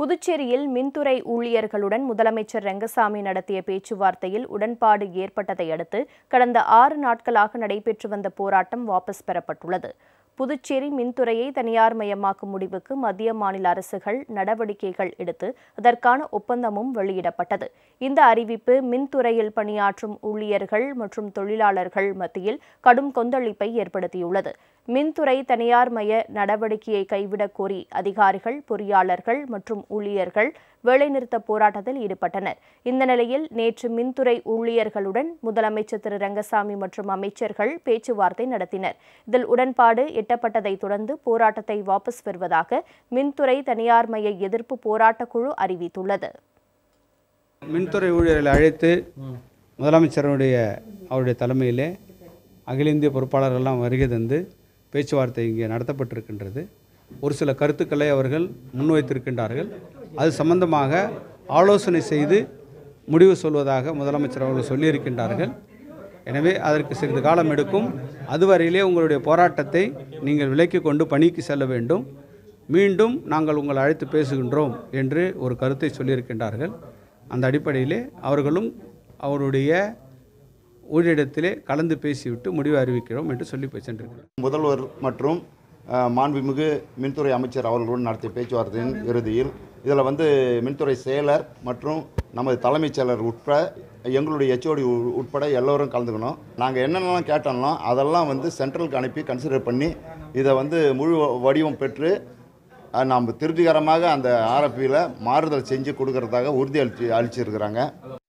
புதுச்சேரியில் மின்துறை ஊழியர்களுடன் முதலமைச்சர் ரெங்கசாமி நடத்திய பேச்சுவார்த்தையில் உடன்பாடு ஏற்பட்டதை அடுத்து கடந்த ஆறு நாட்களாக நடைபெற்று வந்த போராட்டம் வாபஸ் பெறப்பட்டுள்ளது புதுச்சேரி மின்துறையை தனியார் மயமாக்கும் முடிவுக்கு மத்திய மாநில அரசுகள் நடவடிக்கைகள் எடுத்து அதற்கான ஒப்பந்தமும் வெளியிடப்பட்டது இந்த அறிவிப்பு மின்துறையில் பணியாற்றும் ஊழியர்கள் மற்றும் தொழிலாளர்கள் மத்தியில் கடும் கொந்தளிப்பை ஏற்படுத்தியுள்ளது மின்துறை தனியார் மய நடவடிக்கையை கைவிடக் கோரி அதிகாரிகள் பொறியாளர்கள் மற்றும் ஊழியர்கள் வேலைநிறுத்த போராட்டத்தில் ஈடுபட்டனர் இந்த நிலையில் நேற்று மின்துறை ஊழியர்களுடன் முதலமைச்சர் திரு ரங்கசாமி மற்றும் அமைச்சர்கள் பேச்சுவார்த்தை நடத்தினர் இதில் உடன்பாடு எட்டப்பட்டதைத் தொடர்ந்து போராட்டத்தை வாபஸ் பெறுவதாக மின்துறை தனியார் மய எதிர்ப்பு போராட்டக் குழு அறிவித்துள்ளது மின்துறை ஊழியர்களை அழைத்து முதலமைச்சருடைய அவருடைய தலைமையிலே அகில இந்திய பொறுப்பாளர்கள்லாம் வருகை தந்து பேச்சுவார்த்தை இங்கே நடத்தப்பட்டிருக்கின்றது ஒரு சில கருத்துக்களை அவர்கள் முன்வைத்திருக்கின்றார்கள் அது சம்பந்தமாக ஆலோசனை செய்து முடிவு சொல்வதாக முதலமைச்சர் அவர்கள் சொல்லியிருக்கின்றார்கள் எனவே அதற்கு சிறிது காலம் எடுக்கும் அதுவரையிலே உங்களுடைய போராட்டத்தை நீங்கள் விலக்கிக் கொண்டு பணிக்கு செல்ல வேண்டும் மீண்டும் நாங்கள் உங்களை அழைத்து பேசுகின்றோம் என்று ஒரு கருத்தை சொல்லியிருக்கின்றார்கள் அந்த அடிப்படையிலே அவர்களும் அவருடைய ஊழியரிடத்திலே கலந்து பேசிவிட்டு முடிவு அறிவிக்கிறோம் என்று சொல்லி போய் சென்றிருக்கிறார் முதல்வர் மற்றும் அஹ், மாண்புமிகு மின்துறை அமைச்சர் அவர்களுடன் நடத்திய பேச்சுவார்த்தையின் இறுதியில் இதில் வந்து மின்துறை செயலர் மற்றும் நமது தலைமைச் செயலர் உட்பட எங்களுடைய ஹெச்ஓடி உட்பட எல்லோரும் கலந்துக்கணும் நாங்கள் என்னென்னலாம் கேட்டோம்னா அதெல்லாம் வந்து சென்ட்ரலுக்கு அனுப்பி கன்சிடர் பண்ணி இதை வந்து முழு வடிவம் பெற்று அஹ், நாம் திருப்திகரமாக அந்த ஆர்எஃபியில் மாறுதல் செஞ்சு கொடுக்கறதாக உறுதி அளிச்சு அளிச்சிருக்கிறாங்க